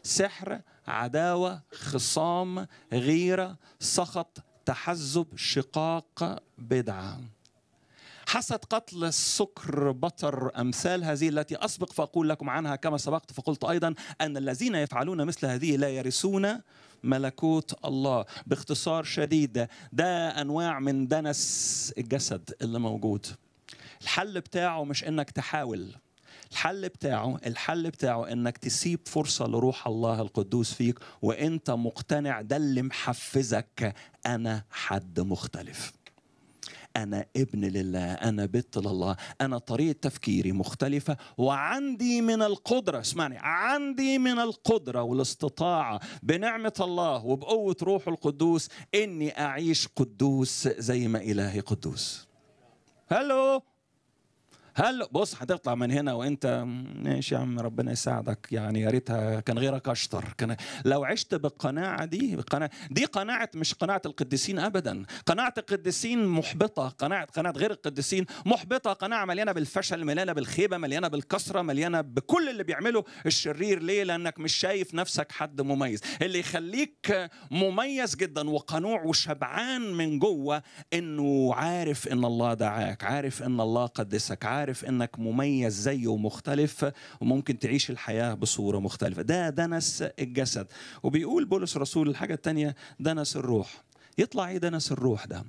سحر عداوة خصام غيرة سخط تحزب شقاق بدعة حسد قتل السكر بطر أمثال هذه التي أسبق فأقول لكم عنها كما سبقت فقلت أيضا أن الذين يفعلون مثل هذه لا يرثون ملكوت الله باختصار شديد ده أنواع من دنس الجسد اللي موجود الحل بتاعه مش انك تحاول الحل بتاعه الحل بتاعه انك تسيب فرصة لروح الله القدوس فيك وانت مقتنع ده اللي محفزك انا حد مختلف أنا ابن لله أنا بنت لله أنا طريقة تفكيري مختلفة وعندي من القدرة اسمعني عندي من القدرة والاستطاعة بنعمة الله وبقوة روح القدوس إني أعيش قدوس زي ما إلهي قدوس هلو هل بص هتطلع من هنا وانت ماشي يا عم ربنا يساعدك يعني يا ريتها كان غيرك اشطر كان لو عشت بالقناعه دي بالقناعة دي قناعه مش قناعه القديسين ابدا قناعه القديسين محبطه قناعه قناعه غير القديسين محبطه قناعه مليانه بالفشل مليانه بالخيبه مليانه بالكسره مليانه بكل اللي بيعمله الشرير ليه لانك مش شايف نفسك حد مميز اللي يخليك مميز جدا وقنوع وشبعان من جوه انه عارف ان الله دعاك عارف ان الله قدسك عارف انك مميز زيه ومختلف وممكن تعيش الحياه بصوره مختلفه ده دنس الجسد وبيقول بولس الرسول الحاجه الثانيه دنس الروح يطلع ايه دنس الروح ده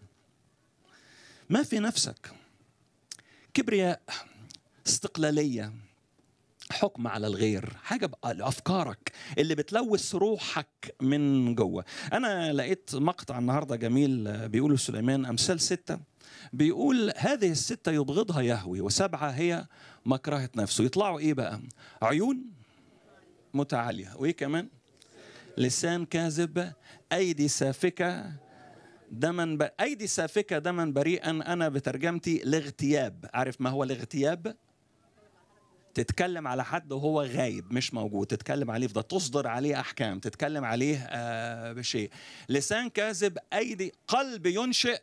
ما في نفسك كبرياء استقلاليه حكم على الغير حاجه افكارك اللي بتلوث روحك من جوه انا لقيت مقطع النهارده جميل بيقوله سليمان امثال سته بيقول هذه الستة يبغضها يهوي وسبعة هي مكرهة نفسه يطلعوا إيه بقى عيون متعالية وإيه كمان لسان كاذب أيدي سافكة دما ب... أيدي سافكة دما بريئا أنا بترجمتي الاغتياب عارف ما هو الاغتياب تتكلم على حد وهو غايب مش موجود تتكلم عليه في ده تصدر عليه احكام تتكلم عليه آه بشيء لسان كاذب ايدي قلب ينشئ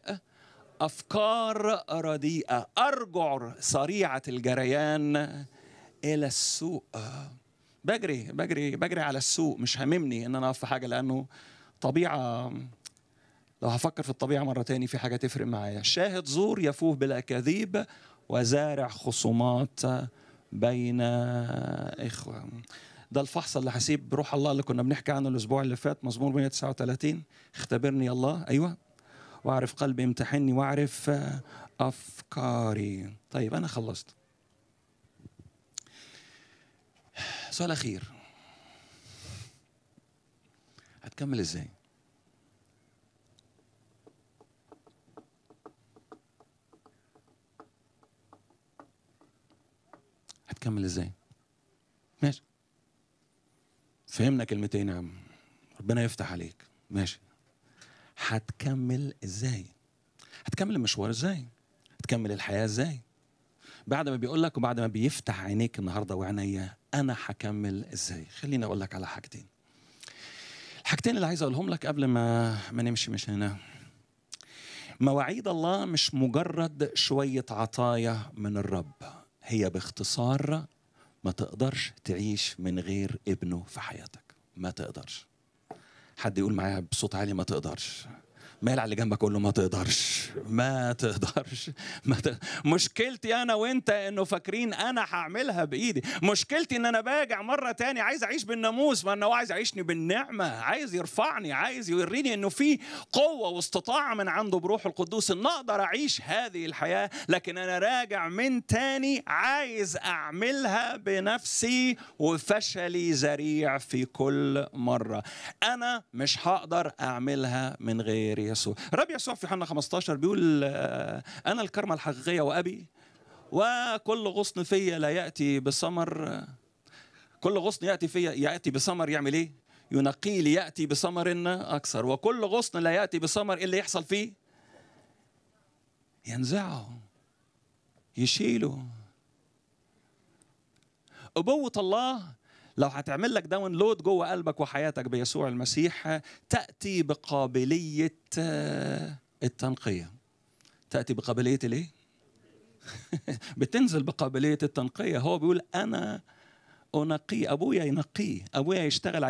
افكار رديئه ارجع سريعه الجريان الى السوء بجري بجري بجري على السوق مش هاممني ان انا اقف في حاجه لانه طبيعه لو هفكر في الطبيعه مره تاني في حاجه تفرق معايا شاهد زور يفوه بالاكاذيب وزارع خصومات بين اخوه ده الفحص اللي هسيب روح الله اللي كنا بنحكي عنه الاسبوع اللي فات مزمور 139 اختبرني الله ايوه واعرف قلبي امتحني واعرف افكاري طيب انا خلصت سؤال اخير هتكمل ازاي هتكمل ازاي ماشي فهمنا كلمتين يا عم ربنا يفتح عليك ماشي هتكمل ازاي هتكمل المشوار ازاي هتكمل الحياه ازاي بعد ما بيقول لك وبعد ما بيفتح عينيك النهارده وعينيا انا هكمل ازاي خليني اقول لك على حاجتين الحاجتين اللي عايز اقولهم لك قبل ما ما نمشي مش هنا مواعيد الله مش مجرد شويه عطايا من الرب هي باختصار ما تقدرش تعيش من غير ابنه في حياتك ما تقدرش حد يقول معايا بصوت عالي ما تقدرش مال على اللي جنبك قول له ما تقدرش ما تقدرش ما ت... مشكلتي انا وانت انه فاكرين انا هعملها بايدي مشكلتي ان انا باجع مره تاني عايز اعيش بالناموس ما انه هو عايز يعيشني بالنعمه عايز يرفعني عايز يوريني انه في قوه واستطاعه من عنده بروح القدوس ان اقدر اعيش هذه الحياه لكن انا راجع من تاني عايز اعملها بنفسي وفشلي ذريع في كل مره انا مش هقدر اعملها من غير يسوع الرب يسوع في يوحنا 15 بيقول انا الكرمه الحقيقيه وابي وكل غصن فيا لا ياتي بثمر كل غصن ياتي فيا ياتي بثمر يعمل ايه ينقيه لياتي بثمر اكثر وكل غصن لا ياتي بثمر ايه اللي يحصل فيه ينزعه يشيله أبوة الله لو هتعمل لك داونلود جوه قلبك وحياتك بيسوع المسيح تأتي بقابلية التنقية تأتي بقابلية الايه؟ بتنزل بقابلية التنقية هو بيقول أنا أنقيه أبويا ينقيه أبويا يشتغل